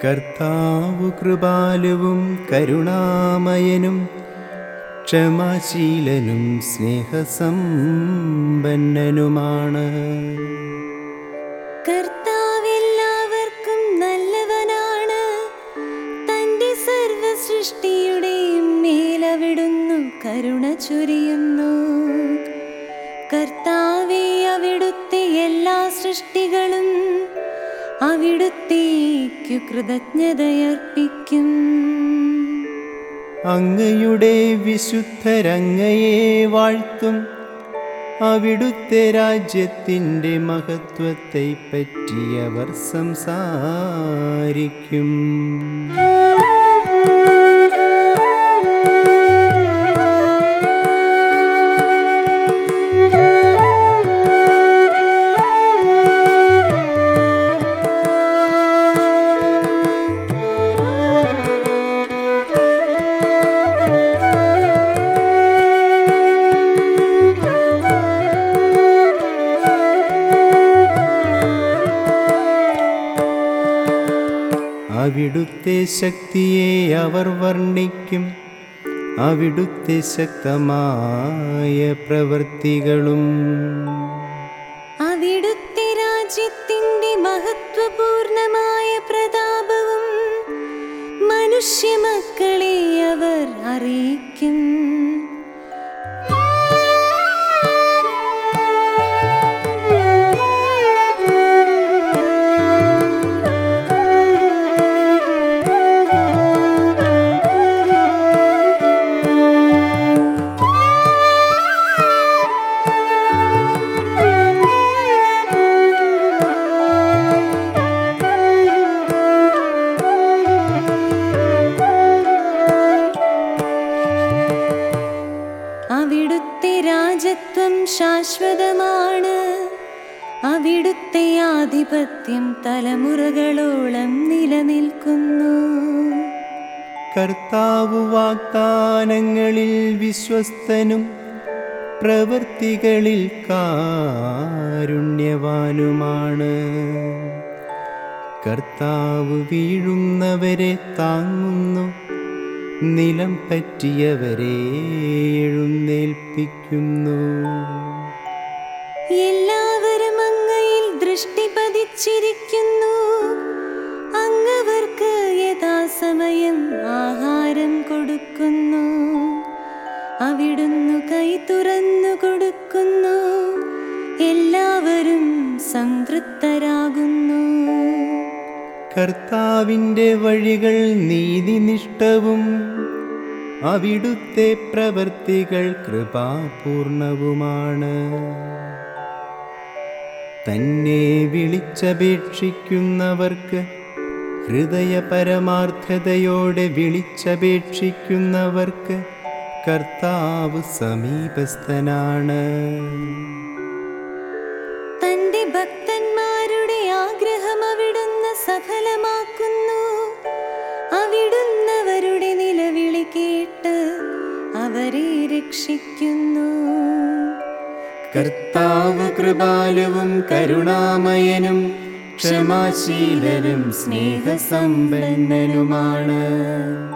കർത്താവു കൃപാലുവും കരുണാമയനും ക്ഷമാശീലനും സ്നേഹസമ്പന്നനുമാണ് കർത്താവെല്ലാവർക്കും നല്ലവനാണ് തന്റെ സർവ സൃഷ്ടിയുടെയും മേലവിടുന്നു കരുണ ചൊരിയുന്നു കർത്താവെ അവിടുത്തെ എല്ലാ സൃഷ്ടികളും അവിടുത്തേക്കു കൃതജ്ഞതയർപ്പിക്കും അങ്ങയുടെ വിശുദ്ധരങ്ങയെ വാഴ്ത്തും അവിടുത്തെ രാജ്യത്തിൻ്റെ മഹത്വത്തെ പറ്റി അവർ സംസാരിക്കും അവിടുത്തെ ശക്തിയെ അവർ വർണ്ണിക്കും അവിടുത്തെ ശക്തമായ പ്രവൃത്തികളും അവിടുത്തെ രാജ്യത്തിന്റെ മഹത്വപൂർണമായ പ്രതാപവും മനുഷ്യമക്കളെ അവർ അറിയിക്കും അവിടുത്തെ രാജത്വം ശാശ്വതമാണ് അവിടുത്തെ ആധിപത്യം തലമുറകളോളം നിലനിൽക്കുന്നു കർത്താവ് വാഗ്ദാനങ്ങളിൽ വിശ്വസ്തനും പ്രവൃത്തികളിൽ കാരുണ്യവാനുമാണ് കർത്താവ് വീഴുന്നവരെ താങ്ങുന്നു നിലം പറ്റിയവരെ എഴുന്നേൽപ്പിക്കുന്നു എല്ലാവരും അങ്ങയിൽ ദൃഷ്ടി പതിച്ചിരിക്കുന്നു അങ്ങവർക്ക് യഥാസമയം ആഹാരം കൊടുക്കുന്നു അവിടുന്ന് കൈ തുറന്നു കൊടുക്കുന്നു എല്ലാവരും സംതൃപ്തരാകുന്നു കർത്താവിൻ്റെ വഴികൾ നീതിനിഷ്ഠവും അവിടുത്തെ പ്രവൃത്തികൾ കൃപാപൂർണവുമാണ് തന്നെ വിളിച്ചപേക്ഷിക്കുന്നവർക്ക് ഹൃദയ പരമാർത്ഥതയോടെ വിളിച്ചപേക്ഷിക്കുന്നവർക്ക് കർത്താവ് സമീപസ്ഥനാണ് തന്റെ ഭക്തന്മാരുടെ ആഗ്രഹം അവിടുന്ന് സഫലമാക്കുന്നു അവിടുന്നവരുടെ നിലവിളി കേട്ട് അവരെ രക്ഷിക്കുന്നു കർത്താവ് കൃപാലുവും കരുണാമയനും ക്ഷമാശീലനും സ്നേഹസമ്പന്നനുമാണ്